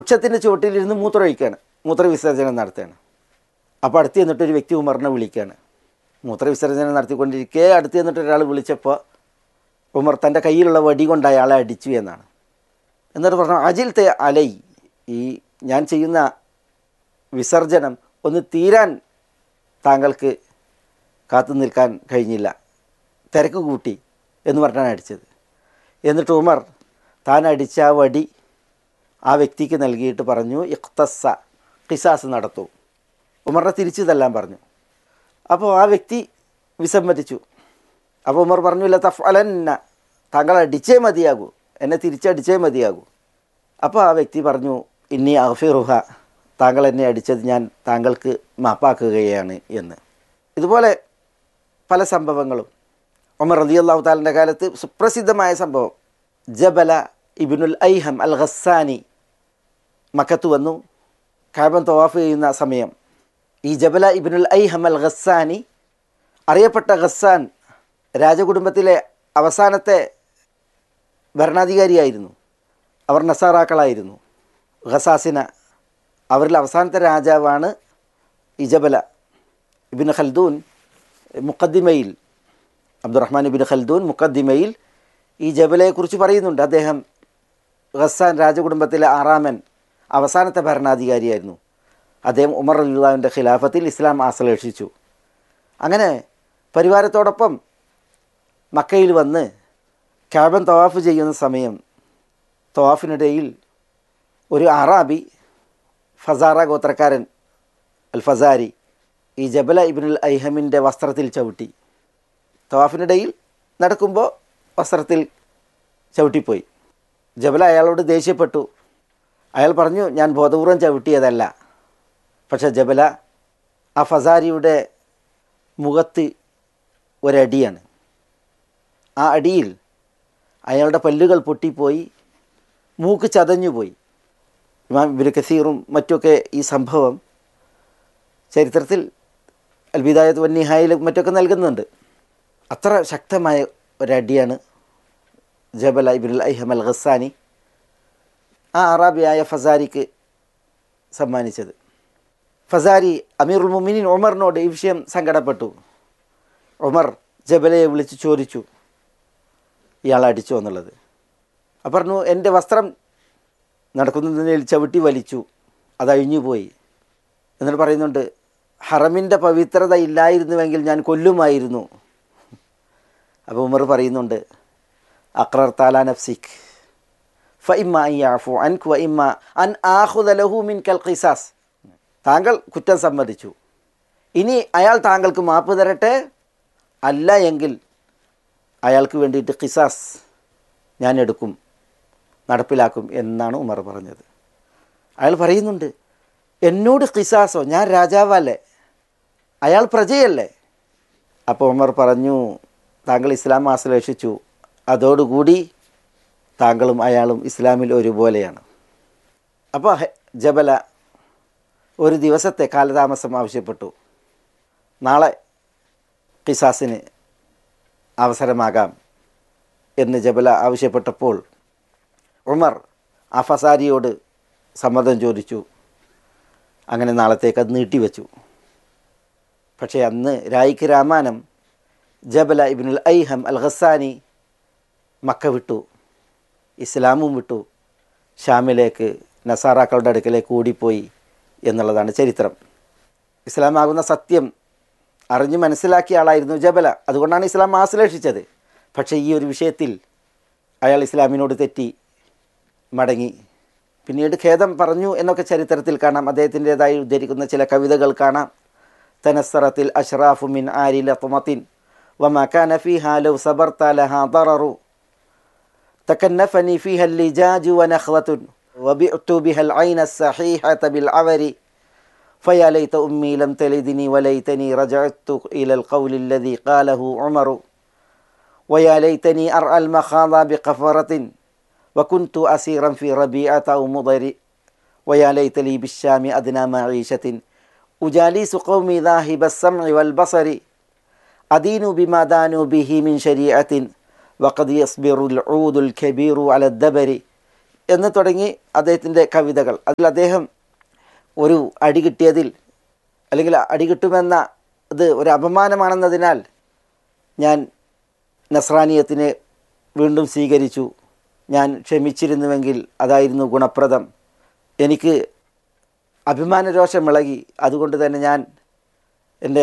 വൃക്ഷത്തിൻ്റെ ചുവട്ടിലിരുന്ന് മൂത്രമൊഴിക്കുകയാണ് മൂത്രവിസർജനം നടത്തുകയാണ് അപ്പോൾ അടുത്ത് ചെന്നിട്ട് ഒരു വ്യക്തി ഉമറിനെ വിളിക്കുകയാണ് മൂത്രവിസർജനം നടത്തിക്കൊണ്ടിരിക്കെ അടുത്ത് ചെന്നിട്ട് ഒരാൾ വിളിച്ചപ്പോൾ ഉമർ തൻ്റെ കയ്യിലുള്ള വടി കൊണ്ട് അയാളെ അടിച്ചു എന്നാണ് എന്നിട്ട് പറഞ്ഞു അജിൽ തെ അലൈ ഈ ഞാൻ ചെയ്യുന്ന വിസർജനം ഒന്ന് തീരാൻ താങ്കൾക്ക് കാത്തു നിൽക്കാൻ കഴിഞ്ഞില്ല തിരക്ക് കൂട്ടി എന്ന് പറഞ്ഞാണ് അടിച്ചത് എന്നിട്ട് ഉമർ താൻ അടിച്ച ആ വടി ആ വ്യക്തിക്ക് നൽകിയിട്ട് പറഞ്ഞു ഇഖ്തസ ഖിസാസ് നടത്തൂ ഉമറിനെ തിരിച്ചു തല്ലാൻ പറഞ്ഞു അപ്പോൾ ആ വ്യക്തി വിസമ്മതിച്ചു അപ്പോൾ ഉമർ പറഞ്ഞു ഇല്ല തഫ് അലന്ന താങ്കൾ അടിച്ചേ മതിയാകൂ എന്നെ തിരിച്ചടിച്ചേ മതിയാകൂ അപ്പോൾ ആ വ്യക്തി പറഞ്ഞു ഇനി അഫിറുഹ താങ്കൾ എന്നെ അടിച്ചത് ഞാൻ താങ്കൾക്ക് മാപ്പാക്കുകയാണ് എന്ന് ഇതുപോലെ പല സംഭവങ്ങളും ഉമർ റതി അള്ളാഹു താലിൻ്റെ കാലത്ത് സുപ്രസിദ്ധമായ സംഭവം ജബല ഇബിനുൽ ഐഹം അൽ ഖസ്സാനി മക്കത്ത് വന്നു കാബൻ തവാഫ് ചെയ്യുന്ന സമയം ഈ ജബല ഇബിനുൽ ഐഹം അൽ ഖസ്സാനി അറിയപ്പെട്ട ഖസ്സാൻ രാജകുടുംബത്തിലെ അവസാനത്തെ ഭരണാധികാരിയായിരുന്നു അവർ നസാറാക്കളായിരുന്നു ഖസാസിന അവരിൽ അവസാനത്തെ രാജാവാണ് ഇജബല ഇബിൻ ഖൽദൂൻ മുഖദ്ദിമയിൽ അബ്ദുറഹ്മാൻ ഇബിൻ ഖൽദൂൻ മുഖദ്ദിമയിൽ ഈ ജബലയെക്കുറിച്ച് പറയുന്നുണ്ട് അദ്ദേഹം ഖസാൻ രാജകുടുംബത്തിലെ ആറാമൻ അവസാനത്തെ ഭരണാധികാരിയായിരുന്നു അദ്ദേഹം ഉമർ അലിള്ളാവിൻ്റെ ഖിലാഫത്തിൽ ഇസ്ലാം ആശ്ലേഷിച്ചു അങ്ങനെ പരിവാരത്തോടൊപ്പം മക്കയിൽ വന്ന് ക്യാബൻ തവാഫ് ചെയ്യുന്ന സമയം തവാഫിനിടയിൽ ഒരു അറാബി ഫസാറ ഗോത്രക്കാരൻ അൽ ഫസാരി ഈ ജബല ഇബിനുൽ ഐഹമിൻ്റെ വസ്ത്രത്തിൽ ചവിട്ടി തവാഫിനിടയിൽ നടക്കുമ്പോൾ വസ്ത്രത്തിൽ ചവിട്ടിപ്പോയി ജബല അയാളോട് ദേഷ്യപ്പെട്ടു അയാൾ പറഞ്ഞു ഞാൻ ബോധപൂർവം ചവിട്ടിയതല്ല പക്ഷേ ജബല ആ ഫസാരിയുടെ മുഖത്ത് ഒരടിയാണ് ആ അടിയിൽ അയാളുടെ പല്ലുകൾ പൊട്ടിപ്പോയി മൂക്ക് ചതഞ്ഞുപോയി ഇമാം ഇബിന് കസീറും മറ്റുമൊക്കെ ഈ സംഭവം ചരിത്രത്തിൽ അൽബിദായത്ത് വന്നിഹായിലും മറ്റൊക്കെ നൽകുന്നുണ്ട് അത്ര ശക്തമായ ഒരടിയാണ് ജബല ഇബിനുൽ ഐഹം അൽ ഖസാനി ആ അറാബിയായ ഫസാരിക്ക് സമ്മാനിച്ചത് ഫസാരി അമീറുൽ മുമിനിൻ ഉമറിനോട് ഈ വിഷയം സങ്കടപ്പെട്ടു ഉമർ ജബലയെ വിളിച്ച് ചോദിച്ചു ഇയാൾ അടിച്ചോ എന്നുള്ളത് അപ്പം പറഞ്ഞു എൻ്റെ വസ്ത്രം നടക്കുന്നതിനിൽ ചവിട്ടി വലിച്ചു അത് അഴിഞ്ഞുപോയി എന്നിട്ട് പറയുന്നുണ്ട് ഹറമിൻ്റെ പവിത്രത ഇല്ലായിരുന്നുവെങ്കിൽ ഞാൻ കൊല്ലുമായിരുന്നു അപ്പോൾ ഉമർ പറയുന്നുണ്ട് അക്രർ താല നഫ്സിഖ് ഫഇമ്മ യാഫു അൻക് വഇമ്മ അൻ ആഹുദ ലഹു മിൻ കൽ ഖിസാസ് താങ്കൾ കുറ്റം സമ്മതിച്ചു ഇനി അയാൾ താങ്കൾക്ക് മാപ്പ് തരട്ടെ അല്ല എങ്കിൽ അയാൾക്ക് വേണ്ടിയിട്ട് ഖിസാസ് ഞാൻ എടുക്കും നടപ്പിലാക്കും എന്നാണ് ഉമർ പറഞ്ഞത് അയാൾ പറയുന്നുണ്ട് എന്നോട് ഖിസാസോ ഞാൻ രാജാവല്ലേ അയാൾ പ്രജയല്ലേ അപ്പോൾ ഉമർ പറഞ്ഞു താങ്കൾ ഇസ്ലാം ആശ്ലേഷിച്ചു അതോടുകൂടി താങ്കളും അയാളും ഇസ്ലാമിൽ ഒരുപോലെയാണ് അപ്പോൾ ഹെ- ജബല ഒരു ദിവസത്തെ കാലതാമസം ആവശ്യപ്പെട്ടു നാളെ ഖിസാസിന് അവസരമാകാം എന്ന് ജബല ആവശ്യപ്പെട്ടപ്പോൾ ഉമർ ആ ഫസാരിയോട് സമ്മതം ചോദിച്ചു അങ്ങനെ നാളത്തേക്ക് അത് നീട്ടിവെച്ചു പക്ഷേ അന്ന് രായിക്ക് രാമാനം ജബല ഇബിനുൽ ഐഹം അൽ ഖസാനി മക്ക വിട്ടു ഇസ്ലാമും വിട്ടു ഷാമിലേക്ക് നസാറാക്കളുടെ അടുക്കലേക്ക് ഓടിപ്പോയി എന്നുള്ളതാണ് ചരിത്രം ഇസ്ലാമാകുന്ന സത്യം അറിഞ്ഞ് മനസ്സിലാക്കിയ ആളായിരുന്നു ജബല അതുകൊണ്ടാണ് ഇസ്ലാം ആശ്ലേഷിച്ചത് പക്ഷേ ഈ ഒരു വിഷയത്തിൽ അയാൾ ഇസ്ലാമിനോട് തെറ്റി മടങ്ങി പിന്നീട് ഖേദം പറഞ്ഞു എന്നൊക്കെ ചരിത്രത്തിൽ കാണാം അദ്ദേഹത്തിൻ്റെതായി ഉദ്ധരിക്കുന്ന ചില കവിതകൾ കാണാം തനസ്സറത്തിൽ അഷ്റാഫു മിൻ ആരി ലത്മത്തിൻ വമ കാന ഫീഹാ ലൗ സബർത ലഹാ ضرر تكنفني فيها اللجاج ونخلة وبعت بها العين الصحيحة بالعور فيا ليت أمي لم تلدني وليتني رجعت إلى القول الذي قاله عمر ويا ليتني أرعى المخاض بقفرة وكنت أسيرا في ربيعة أو مضر ويا ليت لي بالشام أدنى معيشة أجاليس قومي ذاهب السمع والبصر أدين بما دانوا به من شريعة وقد يصبر العود الكبير على الدبر എന്ന് തുടങ്ങി അദ്ദേഹത്തിൻ്റെ കവിതകൾ അതിൽ അദ്ദേഹം ഒരു അടി കിട്ടിയതിൽ അല്ലെങ്കിൽ അടി കിട്ടുമെന്ന ഇത് ഒരു അപമാനമാണെന്നതിനാൽ ഞാൻ നസ്രാനിയത്തിനെ വീണ്ടും സ്വീകരിച്ചു ഞാൻ ക്ഷമിച്ചിരുന്നുവെങ്കിൽ അതായിരുന്നു ഗുണപ്രദം എനിക്ക് അഭിമാനരോഷം ഇളകി അതുകൊണ്ട് തന്നെ ഞാൻ എൻ്റെ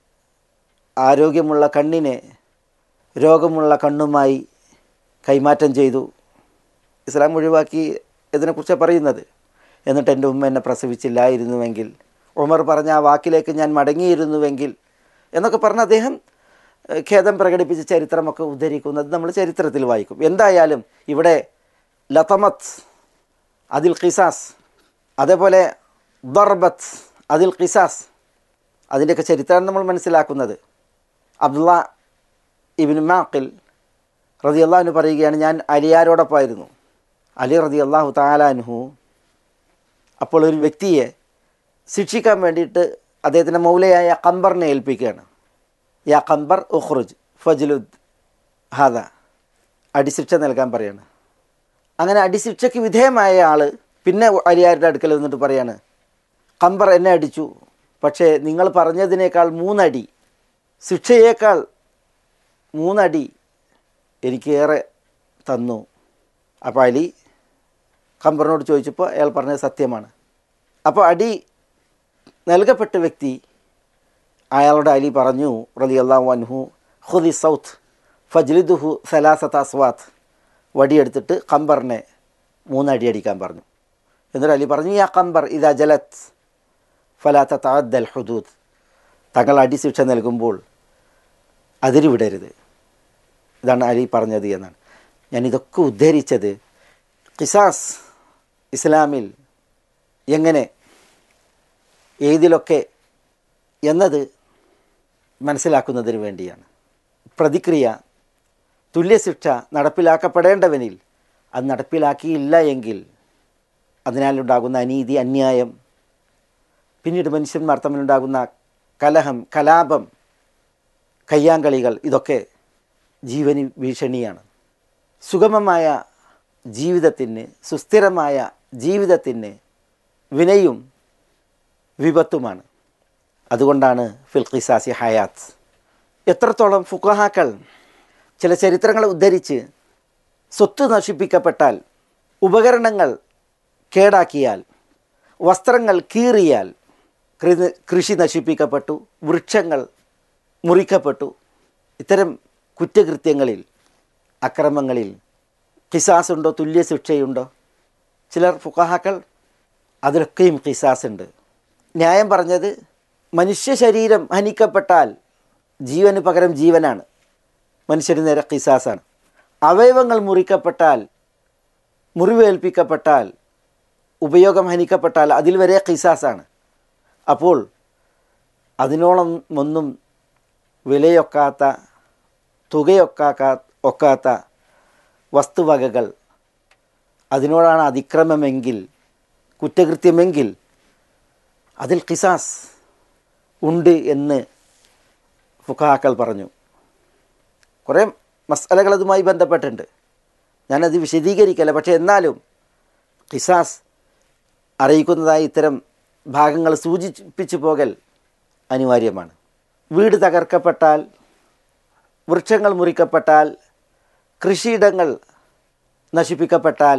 ആരോഗ്യമുള്ള കണ്ണിനെ രോഗമുള്ള കണ്ണുമായി കൈമാറ്റം ചെയ്തു ഇസ്ലാം ഒഴിവാക്കി ഇതിനെക്കുറിച്ച് പറയുന്നത് എന്നിട്ട് എൻ്റെ ഉമ്മ എന്നെ പ്രസവിച്ചില്ലായിരുന്നുവെങ്കിൽ ഉമർ പറഞ്ഞ ആ വാക്കിലേക്ക് ഞാൻ മടങ്ങിയിരുന്നുവെങ്കിൽ എന്നൊക്കെ പറഞ്ഞ് അദ്ദേഹം ഏഹ്, ഖേദം പ്രകടിപ്പിച്ച ചരിത്രമൊക്കെ ഉദ്ധരിക്കുന്നത് നമ്മൾ ചരിത്രത്തിൽ വായിക്കും എന്തായാലും ഇവിടെ ലതമത്ത് അതിൽ ഖിസാസ് അതേപോലെ ദർബത്ത് അതിൽ ഖിസാസ് അതിൻ്റെയൊക്കെ ചരിത്രമാണ് നമ്മൾ മനസ്സിലാക്കുന്നത് അബ്ദുള്ള ഇബിൻ മാക്കിൽ റതി അള്ളാഹുന് പറയുകയാണ് ഞാൻ അലിയാരോടൊപ്പമായിരുന്നു അലി റതി അള്ളാഹു താലാൻഹു അപ്പോൾ ഒരു വ്യക്തിയെ ശിക്ഷിക്കാൻ വേണ്ടിയിട്ട് അദ്ദേഹത്തിൻ്റെ മൗലയായ കമ്പറിനെ ഏൽപ്പിക്കുകയാണ് യാ കമ്പർ ഉഖ്റുജ് ഫജ്ലുദ് ഹാദ അടിശിക്ഷ നൽകാൻ പറയാണ് അങ്ങനെ അടിശിക്ഷയ്ക്ക് വിധേയമായ ആൾ പിന്നെ അലിയാരുടെ അടുക്കൽ നിന്നിട്ട് പറയാണ് കമ്പർ എന്നെ അടിച്ചു പക്ഷേ നിങ്ങൾ പറഞ്ഞതിനേക്കാൾ മൂന്നടി ശിക്ഷയേക്കാൾ മൂന്നടി എനിക്ക് ഏറെ തന്നു അപ്പോൾ അലി കമ്പറിനോട് ചോദിച്ചപ്പോൾ അയാൾ പറഞ്ഞത് സത്യമാണ് അപ്പോൾ അടി നൽകപ്പെട്ട വ്യക്തി അയാളോട് അലി പറഞ്ഞു റലി അള്ളാഹു അൻഹു ഹുദി സൗത്ത് ഫജ്ലിദുഹു സലാസത്ത് അസ്വാത്ത് വടിയെടുത്തിട്ട് കമ്പറിനെ മൂന്നടി അടിക്കാൻ പറഞ്ഞു എന്നിട്ട് അലി പറഞ്ഞു യാ കമ്പർ ഇതാ ജലത്ത് ഫലാത്ത താദ്ദൽ ഹുദൂദ് തങ്ങൾ അടിശിക്ഷ നൽകുമ്പോൾ അതിരുവിടരുത് ഇതാണ് അലി പറഞ്ഞത് എന്നാണ് ഞാൻ ഇതൊക്കെ ഉദ്ധരിച്ചത് ഖിസാസ് ഇസ്ലാമിൽ എങ്ങനെ ഏതിലൊക്കെ എന്നത് മനസ്സിലാക്കുന്നതിന് വേണ്ടിയാണ് പ്രതിക്രിയ തുല്യശിക്ഷ നടപ്പിലാക്കപ്പെടേണ്ടവനിൽ അത് നടപ്പിലാക്കിയില്ല എങ്കിൽ അതിനാലുണ്ടാകുന്ന അനീതി അന്യായം പിന്നീട് മനുഷ്യന്മാർ തമ്മിലുണ്ടാകുന്ന കലഹം കലാപം കയ്യാങ്കളികൾ ഇതൊക്കെ ജീവന് ഭീഷണിയാണ് സുഗമമായ ജീവിതത്തിന് സുസ്ഥിരമായ ജീവിതത്തിന് വിനയും വിപത്തുമാണ് അതുകൊണ്ടാണ് ഫിൽഖിസാസി ഹയാത്ത് എത്രത്തോളം ഫുഖഹാക്കൾ ചില ചരിത്രങ്ങൾ ഉദ്ധരിച്ച് സ്വത്ത് നശിപ്പിക്കപ്പെട്ടാൽ ഉപകരണങ്ങൾ കേടാക്കിയാൽ വസ്ത്രങ്ങൾ കീറിയാൽ കൃ- കൃഷി നശിപ്പിക്കപ്പെട്ടു വൃക്ഷങ്ങൾ മുറിക്കപ്പെട്ടു ഇത്തരം കുറ്റകൃത്യങ്ങളിൽ അക്രമങ്ങളിൽ കിസാസ് ഉണ്ടോ തുല്യ ശിക്ഷയുണ്ടോ ചിലർ ഫുഖഹാക്കൾ അതിലൊക്കെയും കിസാസ് ഉണ്ട് ന്യായം പറഞ്ഞത് മനുഷ്യ ശരീരം ഹനിക്കപ്പെട്ടാൽ ജീവന് പകരം ജീവനാണ് മനുഷ്യന് നേരെ കിസാസാണ് അവയവങ്ങൾ മുറിക്കപ്പെട്ടാൽ മുറിവേൽപ്പിക്കപ്പെട്ടാൽ ഉപയോഗം ഹനിക്കപ്പെട്ടാൽ അതിൽ വരെ കിസാസാണ് അപ്പോൾ അതിനോളം ഒന്നും വിലയൊക്കാത്ത തുകയൊക്കാക്കാ ഒക്കാത്ത വസ്തുവകകൾ അതിനോടാണ് അതിക്രമമെങ്കിൽ കുറ്റകൃത്യമെങ്കിൽ അതിൽ കിസാസ് ഉണ്ട് എന്ന് ഫുഖാക്കൾ പറഞ്ഞു കുറേ മസാലകൾ അതുമായി ബന്ധപ്പെട്ടിട്ടുണ്ട് ഞാനത് വിശദീകരിക്കല്ല പക്ഷേ എന്നാലും കിസാസ് അറിയിക്കുന്നതായി ഇത്തരം ഭാഗങ്ങൾ സൂചിപ്പിച്ചു പോകൽ അനിവാര്യമാണ് വീട് തകർക്കപ്പെട്ടാൽ വൃക്ഷങ്ങൾ മുറിക്കപ്പെട്ടാൽ കൃഷിയിടങ്ങൾ നശിപ്പിക്കപ്പെട്ടാൽ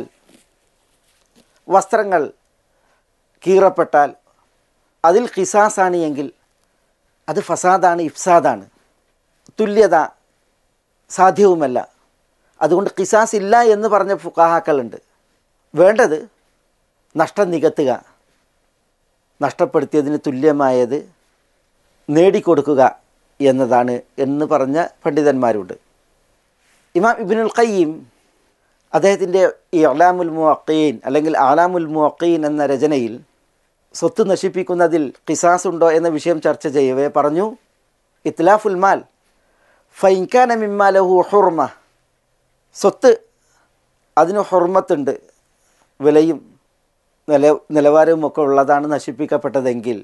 വസ്ത്രങ്ങൾ കീറപ്പെട്ടാൽ അതിൽ ഖിസാസാണ് എങ്കിൽ അത് ഫസാദാണ് ഇഫ്സാദാണ് തുല്യത സാധ്യവുമല്ല അതുകൊണ്ട് ഖിസാസ് ഇല്ല എന്ന് പറഞ്ഞ ഫുക്കാഹാക്കളുണ്ട് വേണ്ടത് നഷ്ടം നികത്തുക നഷ്ടപ്പെടുത്തിയതിന് തുല്യമായത് നേടിക്കൊടുക്കുക എന്നതാണ് എന്ന് പറഞ്ഞ പണ്ഡിതന്മാരുണ്ട് ഇമാം ഇബിനുൽ ഖയ്യീം അദ്ദേഹത്തിൻ്റെ ഈ അലാമുൽ മുഅീൻ അല്ലെങ്കിൽ ആലാമുൽ മുഅീൻ എന്ന രചനയിൽ സ്വത്ത് നശിപ്പിക്കുന്നതിൽ ഖിസാസ് ഉണ്ടോ എന്ന വിഷയം ചർച്ച ചെയ്യവേ പറഞ്ഞു ഇത്ലാഫുൽ മാൽ ഫൈൻകാന മിമ്മാലഹു ഹുർമ സ്വത്ത് അതിന് ഹുർമത്തുണ്ട് വിലയും നില നിലവാരവും ഒക്കെ ഉള്ളതാണ് നശിപ്പിക്കപ്പെട്ടതെങ്കിൽ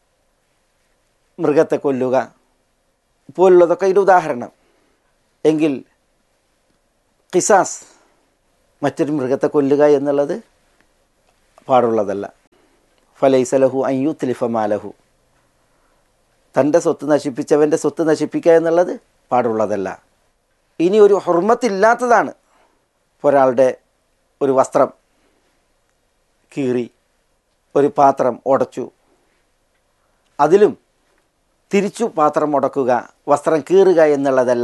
മൃഗത്തെ കൊല്ലുക പോലുള്ളതൊക്കെ ഇതിൻ്റെ ഉദാഹരണം എങ്കിൽ ഖിസാസ് മറ്റൊരു മൃഗത്തെ കൊല്ലുക എന്നുള്ളത് പാടുള്ളതല്ല ഫലൈസലഹു അയ്യു തിലിഫമാലഹു തൻ്റെ സ്വത്ത് നശിപ്പിച്ചവൻ്റെ സ്വത്ത് നശിപ്പിക്കുക എന്നുള്ളത് പാടുള്ളതല്ല ഇനി ഒരു ഹുർമത്തില്ലാത്തതാണ് ഒരാളുടെ ഒരു വസ്ത്രം കീറി ഒരു പാത്രം ഉടച്ചു അതിലും തിരിച്ചു പാത്രം ഉടക്കുക വസ്ത്രം കീറുക എന്നുള്ളതല്ല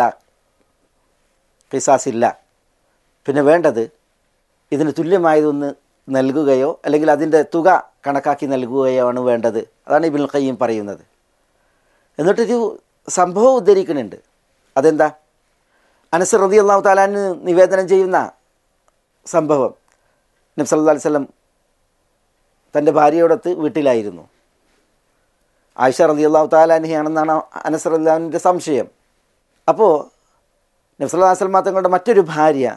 പിസാസില്ല പിന്നെ വേണ്ടത് ഇതിന് തുല്യമായതൊന്ന് നൽകുകയോ അല്ലെങ്കിൽ അതിൻ്റെ തുക കണക്കാക്കി നൽകുകയോ ആണ് വേണ്ടത് അതാണ് ഇബിൻ ഖയ്യം പറയുന്നത് എന്നിട്ടൊരു സംഭവം ഉദ്ധരിക്കുന്നുണ്ട് അതെന്താ അനസ് റതി അള്ളാഹു താലാന് നിവേദനം ചെയ്യുന്ന സംഭവം നബ്സ് അല്ലാ വല്ലം തൻ്റെ ഭാര്യയോടൊത്ത് വീട്ടിലായിരുന്നു ആയിഷ റതി അള്ളാഹു താലാൻഹിയാണെന്നാണ് അനസ് റല്ലാവിൻ്റെ സംശയം അപ്പോൾ നബ്സല്ലാ വസ്ലം തങ്ങളുടെ മറ്റൊരു ഭാര്യ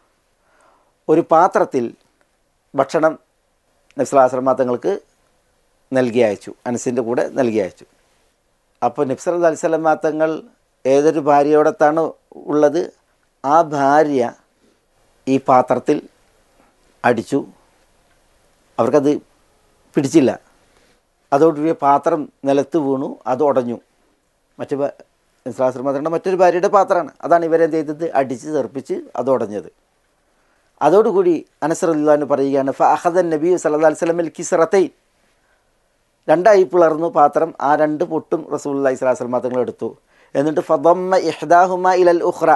ഒരു പാത്രത്തിൽ ഭക്ഷണം നബ്സല്ലാ വസ്ലം തങ്ങൾക്ക് നൽകി അയച്ചു അനസിൻ്റെ കൂടെ നൽകി അയച്ചു അപ്പോൾ നബ്സൽ അലിസ്ലം തങ്ങൾ ഏതൊരു ഭാര്യയോടത്താണ് ഉള്ളത് ആ ഭാര്യ ഈ പാത്രത്തിൽ അടിച്ചു അവർക്കത് പിടിച്ചില്ല അതോടുകൂടി പാത്രം നിലത്ത് വീണു അത് ഉടഞ്ഞു മറ്റു ഇസ്ലാശ്രമത്തിൻ്റെ മറ്റൊരു ഭാര്യയുടെ പാത്രമാണ് അതാണ് ഇവരെന്ത് ചെയ്തത് അടിച്ച് തെറിപ്പിച്ച് അത് ഉടഞ്ഞത് അതോടുകൂടി അനസറുല്ലാന്ന് പറയുകയാണ് ഫഹദൻ നബി സല്ലാ വസ്ലമിൽ കിസറത്തൈ രണ്ടായി പിളർന്നു പാത്രം ആ രണ്ട് പൊട്ടും റസൂൽ ഇസ്ലാസ്ലം തങ്ങൾ എടുത്തു എന്നിട്ട് ഫദമ്മ ഇഹ്ദാഹുമ ഇലൽ ഉഹ്റ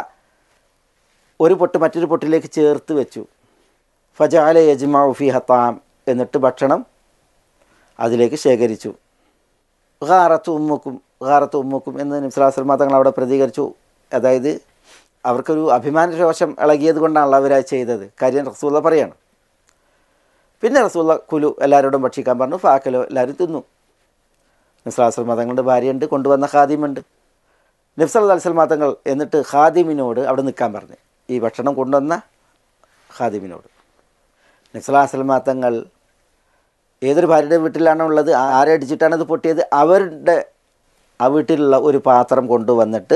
ഒരു പൊട്ട് മറ്റൊരു പൊട്ടിലേക്ക് ചേർത്ത് വെച്ചു ഫജാല യജ്മഫി ഹത്താം എന്നിട്ട് ഭക്ഷണം അതിലേക്ക് ശേഖരിച്ചു ഹാറത്ത് ഉമ്മുക്കും ഹാറത്ത് ഉമ്മുക്കും എന്ന് നിസ്ലാസ്ലമ തങ്ങൾ അവിടെ പ്രതികരിച്ചു അതായത് അവർക്കൊരു അഭിമാന രോഷം ഇളകിയത് കൊണ്ടാണല്ലോ അവരത് ചെയ്തത് കാര്യം റസൂള്ള പറയാണ് പിന്നെ റസൂള്ള കുലു എല്ലാവരോടും ഭക്ഷിക്കാൻ പറഞ്ഞു ഫാക്കലോ എല്ലാവരും തിന്നു നിസ്ലാസ്ലമ തങ്ങളുടെ ഭാര്യയുണ്ട് കൊണ്ടുവന്ന ഖാദിമുണ്ട് നബ്സൽ അൽസൽമാ തങ്ങൾ എന്നിട്ട് ഖാദിമിനോട് അവിടെ നിൽക്കാൻ പറഞ്ഞു ഈ ഭക്ഷണം കൊണ്ടുവന്ന ഖാദിമിനോട് നബ്സലാസ്ലമാ തങ്ങൾ ഏതൊരു ഭാര്യയുടെ വീട്ടിലാണോ ഉള്ളത് ആരെ അടിച്ചിട്ടാണ് ഇത് പൊട്ടിയത് അവരുടെ ആ വീട്ടിലുള്ള ഒരു പാത്രം കൊണ്ടുവന്നിട്ട്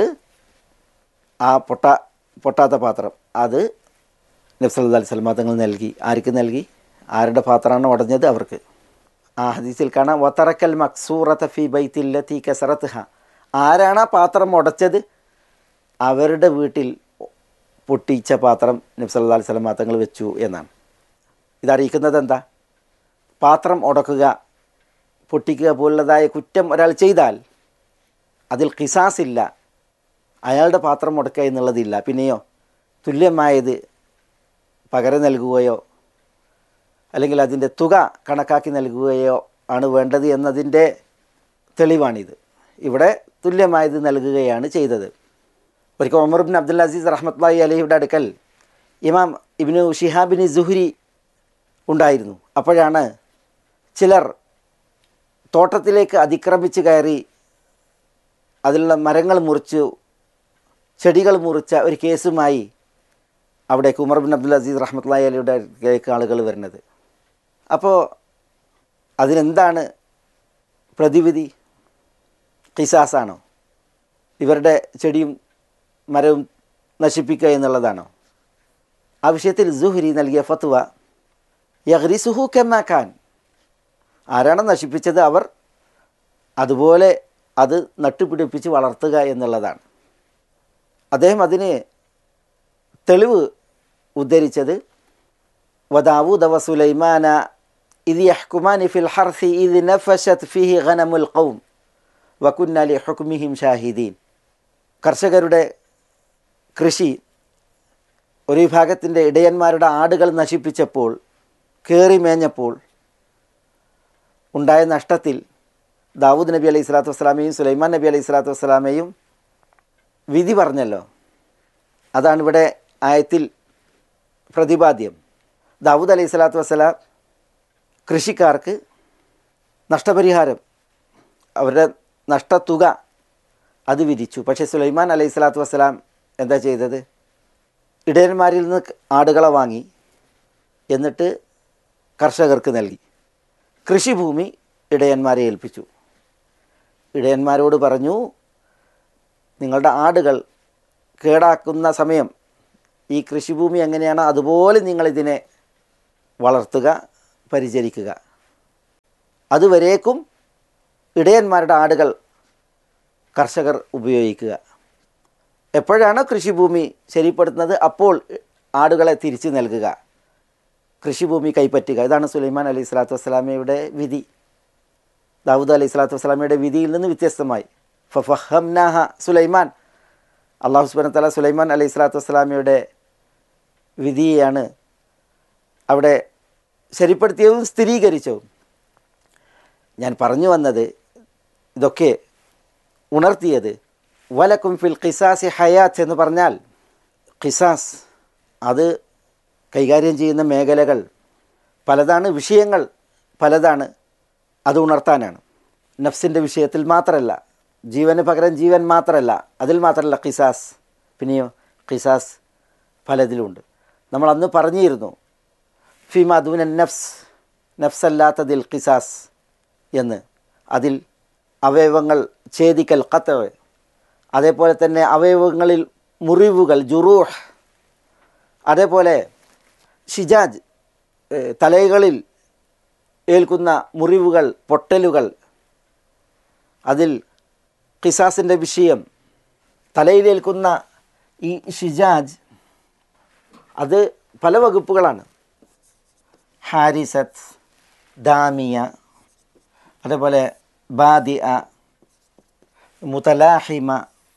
ആ പൊട്ട പൊട്ടാത്ത പാത്രം അത് നബ്സല്ലാ അലിസ്ലമാ തങ്ങൾ നൽകി ആർക്ക് നൽകി ആരുടെ പാത്രമാണ് ഉടഞ്ഞത് അവർക്ക് ആ ഹദീസിൽ കാണാം വത്തറക്കൽ മക്സൂറത്ത് ഫി ബൈത്തില്ലത്തി കസറത്ത് ഹ ആരാണ് ആ പാത്രം ഉടച്ചത് അവരുടെ വീട്ടിൽ പൊട്ടിച്ച പാത്രം നബ്സല്ലാ അലിസ്ലമാ തങ്ങൾ വെച്ചു എന്നാണ് ഇതറിയിക്കുന്നത് എന്താ പാത്രം ഉടക്കുക പൊട്ടിക്കുക പോലുള്ളതായ കുറ്റം ഒരാൾ ചെയ്താൽ അതിൽ കിസാസില്ല അയാളുടെ പാത്രം ഉടക്കുക എന്നുള്ളതില്ല പിന്നെയോ തുല്യമായത് പകരം നൽകുകയോ അല്ലെങ്കിൽ അതിൻ്റെ തുക കണക്കാക്കി നൽകുകയോ ആണ് വേണ്ടത് എന്നതിൻ്റെ തെളിവാണിത് ഇവിടെ തുല്യമായത് നൽകുകയാണ് ചെയ്തത് ഒരിക്കൽ ഒമർ ബിൻ അബ്ദുൽ അസീസ് റഹ്മത്ലായി അലഹിയുടെ അടുക്കൽ ഇമാം ഇബിനു ഷിഹാബിന് സുഹുരി ഉണ്ടായിരുന്നു അപ്പോഴാണ് ചിലർ തോട്ടത്തിലേക്ക് അതിക്രമിച്ച് കയറി അതിലുള്ള മരങ്ങൾ മുറിച്ചു ചെടികൾ മുറിച്ച ഒരു കേസുമായി അവിടേക്ക് ഉമർ ബിൻ അബ്ദുൽ അസീസ് റഹ്മത്ലായി അലിയുടെ അടുക്കലേക്ക് ആളുകൾ വരുന്നത് അപ്പോൾ അതിനെന്താണ് പ്രതിവിധി കിസാസാണോ ഇവരുടെ ചെടിയും മരവും നശിപ്പിക്കുക എന്നുള്ളതാണോ ആ വിഷയത്തിൽ സുഹരി നൽകിയ ഫത്വ യഹ്രിസുഹു കെമാക്കാൻ ആരാണ് നശിപ്പിച്ചത് അവർ അതുപോലെ അത് നട്ടുപിടിപ്പിച്ച് വളർത്തുക എന്നുള്ളതാണ് അദ്ദേഹം അതിന് തെളിവ് ഉദ്ധരിച്ചത് വദാവൂദ വ സുലൈമാന ഇത് യഹ്കുമാനി ഫിൽ ഹർസി ഇത് നഫഷത് ഫിഹി ഖനമുൽ ഖൗം വകുന്നാലി ഹുക്മിഹിം ഷാഹിദീൻ കർഷകരുടെ കൃഷി ഒരു വിഭാഗത്തിൻ്റെ ഇടയന്മാരുടെ ആടുകൾ നശിപ്പിച്ചപ്പോൾ കയറി മേഞ്ഞപ്പോൾ ഉണ്ടായ നഷ്ടത്തിൽ ദാവൂദ് നബി അലൈഹി സ്വലാത്തു വസ്സലാമയും സുലൈമാൻ നബി അലൈഹി സ്വലാത്തു വസ്സലാമയും വിധി പറഞ്ഞല്ലോ അതാണ് ഇവിടെ ആയത്തിൽ പ്രതിപാദ്യം ദാവൂദ് അലൈഹി സ്വലാത്തു വസ്സലാം കൃഷിക്കാർക്ക് നഷ്ടപരിഹാരം അവരുടെ നഷ്ടത്തുക അത് വിധിച്ചു പക്ഷേ സുലൈമാൻ അലൈഹി സ്വലാത്തു വസ്സലാം എന്താ ചെയ്തത് ഇടയന്മാരിൽ നിന്ന് ആടുകളെ വാങ്ങി എന്നിട്ട് കർഷകർക്ക് നൽകി കൃഷിഭൂമി ഇടയന്മാരെ ഏൽപ്പിച്ചു ഇടയന്മാരോട് പറഞ്ഞു നിങ്ങളുടെ ആടുകൾ കേടാക്കുന്ന സമയം ഈ കൃഷിഭൂമി എങ്ങനെയാണോ അതുപോലെ നിങ്ങളിതിനെ വളർത്തുക പരിചരിക്കുക അതുവരേക്കും ഇടയന്മാരുടെ ആടുകൾ കർഷകർ ഉപയോഗിക്കുക എപ്പോഴാണോ കൃഷിഭൂമി ശരിപ്പെടുത്തുന്നത് അപ്പോൾ ആടുകളെ തിരിച്ചു നൽകുക കൃഷിഭൂമി കൈപ്പറ്റുക ഇതാണ് സുലൈമാൻ അലി സ്വലാത്തു വസ്സലാമയുടെ വിധി ദാവൂദ് അലൈഹി സ്വലാത്തു വസ്സലാമയുടെ വിധിയിൽ നിന്ന് വ്യത്യസ്തമായി ഫഫഹംനാഹ സുലൈമാൻ അള്ളാഹു സുബാന തല സുലൈമാൻ അലൈഹി സ്വലാത്തു വസ്സലാമയുടെ വിധിയെയാണ് അവിടെ ശരിപ്പെടുത്തിയതും സ്ഥിരീകരിച്ചതും ഞാൻ പറഞ്ഞു വന്നത് ഇതൊക്കെ ഉണർത്തിയത് വലക്കും ഫിൽ ഖിസാസി ഹയാത്ത് എന്ന് പറഞ്ഞാൽ ഖിസാസ് അത് കൈകാര്യം ചെയ്യുന്ന മേഖലകൾ പലതാണ് വിഷയങ്ങൾ പലതാണ് അത് ഉണർത്താനാണ് നഫ്സിൻ്റെ വിഷയത്തിൽ മാത്രമല്ല ജീവന് പകരം ജീവൻ മാത്രമല്ല അതിൽ മാത്രമല്ല ഖിസാസ് പിന്നെയോ ഖിസാസ് പലതിലുമുണ്ട് നമ്മൾ അന്ന് പറഞ്ഞിരുന്നു ഫിമാദൂന നഫ്സ് നഫ്സല്ലാത്തതിൽ ഖിസാസ് എന്ന് അതിൽ അവയവങ്ങൾ ഛേദിക്കൽ കത്തവ് അതേപോലെ തന്നെ അവയവങ്ങളിൽ മുറിവുകൾ ജുറൂഹ് അതേപോലെ ഷിജാജ് ഏഹ് തലകളിൽ ഏൽക്കുന്ന മുറിവുകൾ പൊട്ടലുകൾ അതിൽ ഖിസാസിൻ്റെ വിഷയം തലയിലേൽക്കുന്ന ഈ ഷിജാജ് അത് പല വകുപ്പുകളാണ് ഹാരിസത്ത് ദാമിയ അതേപോലെ ബാദിഅ മുതലാഹിമ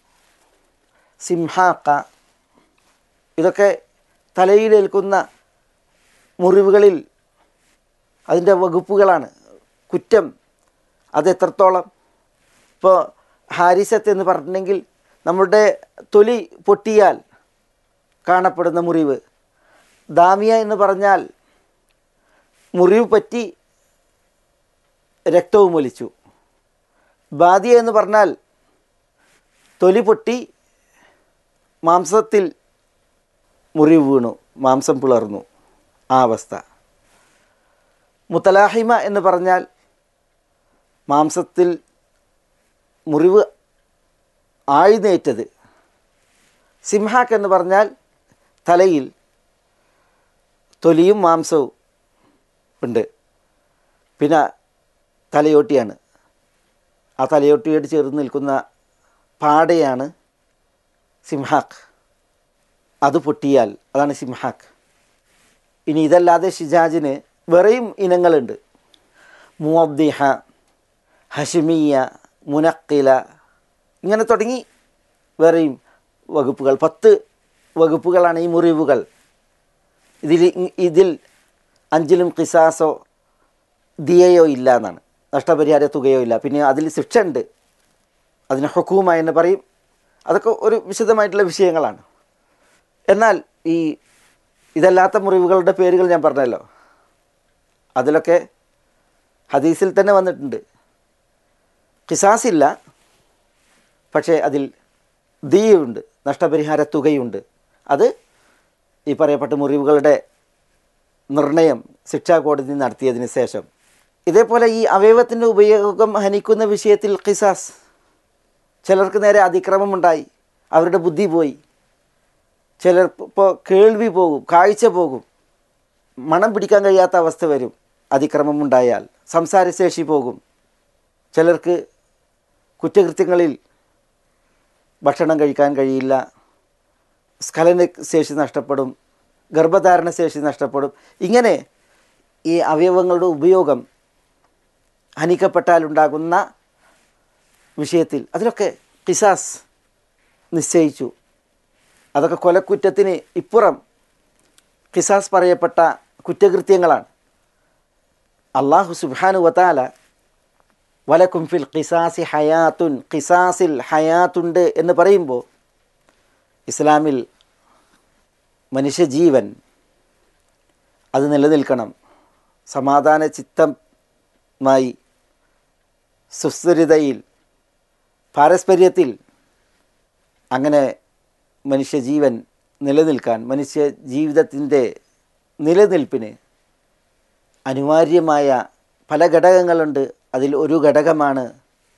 സിംഹാക്ക ഇതൊക്കെ തലയിലേൽക്കുന്ന മുറിവുകളിൽ അതിൻ്റെ വകുപ്പുകളാണ് കുറ്റം അത് എത്രത്തോളം ഇപ്പോൾ ഹാരിസത്ത് എന്ന് പറഞ്ഞിട്ടുണ്ടെങ്കിൽ നമ്മുടെ തൊലി പൊട്ടിയാൽ കാണപ്പെടുന്ന മുറിവ് ദാമിയ എന്ന് പറഞ്ഞാൽ മുറിവ് പറ്റി രക്തവും ഒലിച്ചു ബാദിയ എന്ന് പറഞ്ഞാൽ തൊലി പൊട്ടി മാംസത്തിൽ മുറിവ് വീണു മാംസം പിളർന്നു ആ അവസ്ഥ മുത്തലാഹിമ എന്ന് പറഞ്ഞാൽ മാംസത്തിൽ മുറിവ് ആഴ്ന്നേറ്റത് സിംഹാക്ക് എന്ന് പറഞ്ഞാൽ തലയിൽ തൊലിയും മാംസവും ഉണ്ട് പിന്നെ തലയോട്ടിയാണ് ആ തലയോട്ടിയോട് ചേർന്ന് നിൽക്കുന്ന പാടയാണ് സിംഹാക്ക് അത് പൊട്ടിയാൽ അതാണ് സിംഹാക്ക് ഇനി ഇതല്ലാതെ ഷിജാജിന് വേറെയും ഇനങ്ങളുണ്ട് മുഅദ്ദിഹ ഹഷിമിയ മുനക്കില ഇങ്ങനെ തുടങ്ങി വേറെയും വകുപ്പുകൾ പത്ത് വകുപ്പുകളാണ് ഈ മുറിവുകൾ ഇതിൽ ഇതിൽ അഞ്ചിലും കിസാസോ ദിയയോ ഇല്ല എന്നാണ് നഷ്ടപരിഹാര തുകയോ ഇല്ല പിന്നെ അതിൽ ശിക്ഷ ഉണ്ട് അതിന് ഹുക്കൂമ എന്ന് പറയും അതൊക്കെ ഒരു വിശദമായിട്ടുള്ള വിഷയങ്ങളാണ് എന്നാൽ ഈ ഇതല്ലാത്ത മുറിവുകളുടെ പേരുകൾ ഞാൻ പറഞ്ഞല്ലോ അതിലൊക്കെ ഹദീസിൽ തന്നെ വന്നിട്ടുണ്ട് കിസാസില്ല പക്ഷേ അതിൽ ദിയുണ്ട് നഷ്ടപരിഹാര തുകയുണ്ട് അത് ഈ പറയപ്പെട്ട മുറിവുകളുടെ നിർണയം ശിക്ഷാ കോടതി നടത്തിയതിന് ശേഷം ഇതേപോലെ ഈ അവയവത്തിൻ്റെ ഉപയോഗം ഹനിക്കുന്ന വിഷയത്തിൽ ഖിസാസ് ചിലർക്ക് നേരെ അതിക്രമമുണ്ടായി അവരുടെ ബുദ്ധി പോയി ചിലർ ഇപ്പോൾ കേൾവി പോകും കാഴ്ച പോകും മണം പിടിക്കാൻ കഴിയാത്ത അവസ്ഥ വരും അതിക്രമമുണ്ടായാൽ സംസാരശേഷി പോകും ചിലർക്ക് കുറ്റകൃത്യങ്ങളിൽ ഭക്ഷണം കഴിക്കാൻ കഴിയില്ല സ്ഖലന ശേഷി നഷ്ടപ്പെടും ഗർഭധാരണ ശേഷി നഷ്ടപ്പെടും ഇങ്ങനെ ഈ അവയവങ്ങളുടെ ഉപയോഗം ഹനിക്കപ്പെട്ടാലുണ്ടാകുന്ന വിഷയത്തിൽ അതിലൊക്കെ കിസാസ് നിശ്ചയിച്ചു അതൊക്കെ കൊലക്കുറ്റത്തിന് ഇപ്പുറം കിസാസ് പറയപ്പെട്ട കുറ്റകൃത്യങ്ങളാണ് അള്ളാഹു സുബാനു വത്താല വലക്കും ഫിൽ ഖിസാസി ഹയാത്തുൻ ഖിസാസിൽ ഹയാത്തുണ്ട് എന്ന് പറയുമ്പോൾ ഇസ്ലാമിൽ മനുഷ്യജീവൻ അത് നിലനിൽക്കണം സമാധാന ചിത്തമായി സുസ്ഥിരതയിൽ പാരസ്പര്യത്തിൽ അങ്ങനെ മനുഷ്യജീവൻ നിലനിൽക്കാൻ മനുഷ്യ ജീവിതത്തിൻ്റെ നിലനിൽപ്പിന് അനിവാര്യമായ പല ഘടകങ്ങളുണ്ട് അതിൽ ഒരു ഘടകമാണ്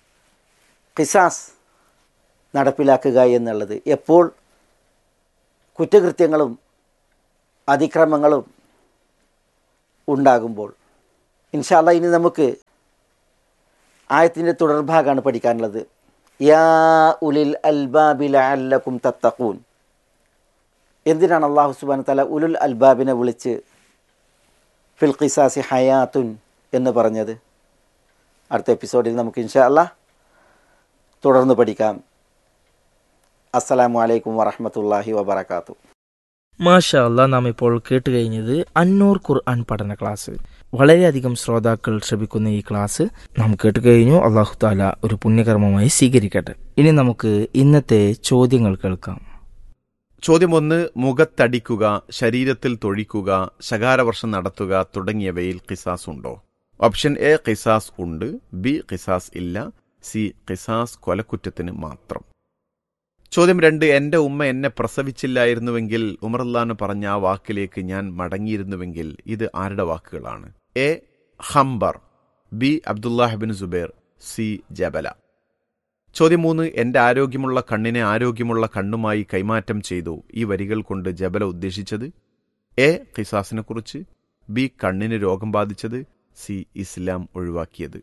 കിസാസ് നടപ്പിലാക്കുക എന്നുള്ളത് എപ്പോൾ കുറ്റകൃത്യങ്ങളും അതിക്രമങ്ങളും ഉണ്ടാകുമ്പോൾ ഇൻഷാല്ല ഇനി നമുക്ക് ആയത്തിൻ്റെ തുടർഭാഗമാണ് പഠിക്കാനുള്ളത് യാ ഉലിൽ അൽബാബില അല്ലക്കും തത്തക്കൂൻ എന്തിനാണ് അള്ളാഹു സുബാൻ തല ഉലുൽ അൽബാബിനെ വിളിച്ച് ഫിൽ ഖിസാസി ഹയാത്തുൻ എന്ന് പറഞ്ഞത് അടുത്ത എപ്പിസോഡിൽ നമുക്ക് ഇൻഷാ അല്ലാ തുടർന്ന് പഠിക്കാം അസ്സലാമു അലൈക്കും വറഹമത്തല്ലാഹി വബർക്കാത്തു മാഷാ അല്ലാ നാം ഇപ്പോൾ കേട്ട് കഴിഞ്ഞത് അന്നൂർ ഖുർആൻ പഠന ക്ലാസ് വളരെയധികം ശ്രോതാക്കൾ ശ്രമിക്കുന്ന ഈ ക്ലാസ് നാം കേട്ട് കഴിഞ്ഞു അള്ളാഹു താല ഒരു പുണ്യകർമ്മമായി സ്വീകരിക്കട്ടെ ഇനി നമുക്ക് ഇന്നത്തെ ചോദ്യങ്ങൾ കേൾക്കാം ചോദ്യം ഒന്ന് മുഖത്തടിക്കുക ശരീരത്തിൽ തൊഴിക്കുക ശകാരവർഷം നടത്തുക തുടങ്ങിയവയിൽ ഖിസാസ് ഉണ്ടോ ഓപ്ഷൻ എ ഖിസാസ് ഉണ്ട് ബി ഖിസാസ് ഇല്ല സി ഖിസാസ് കൊലക്കുറ്റത്തിന് മാത്രം ചോദ്യം രണ്ട് എന്റെ ഉമ്മ എന്നെ പ്രസവിച്ചില്ലായിരുന്നുവെങ്കിൽ ഉമറല്ലാന്ന് പറഞ്ഞ ആ വാക്കിലേക്ക് ഞാൻ മടങ്ങിയിരുന്നുവെങ്കിൽ ഇത് ആരുടെ വാക്കുകളാണ് എ ഹംബർ B Abdullah ibn Zubair C Jabala ചോദ്യം മൂന്ന് എന്റെ ആരോഗ്യമുള്ള കണ്ണിനെ ആരോഗ്യമുള്ള കണ്ണുമായി കൈമാറ്റം ചെയ്തു ഈ വരികൾ കൊണ്ട് ജബല ഉദ്ദേശിച്ചത് എ ഖിസാസിനെ കുറിച്ച് ബി കണ്ണിന് രോഗം ബാധിച്ചത് സി ഇസ്ലാം ഒഴിവാക്കിയത്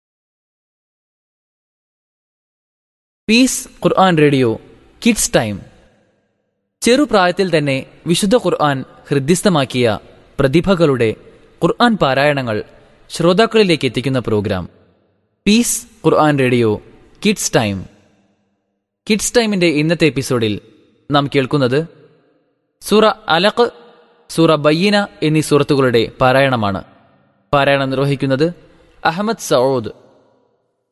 peace Quran radio kids time ചെറുപ്രായത്തിൽ തന്നെ വിശുദ്ധ ഖുർആൻ ഹൃദ്യസ്ഥമാക്കിയ പ്രതിഭകളുടെ ഖുർആൻ പാരായണങ്ങൾ ശ്രോതാക്കളിലേക്ക് എത്തിക്കുന്ന program peace Quran radio kids time kids ടൈമിന്റെ ഇന്നത്തെ എപ്പിസോഡിൽ നാം കേൾക്കുന്നത് സൂറ അലഖ് സൂറ ബയ്യന എന്നീ സൂറത്തുകളുടെ പാരായണമാണ് പാരായണം നിർവഹിക്കുന്നത് അഹമ്മദ് സൗദ്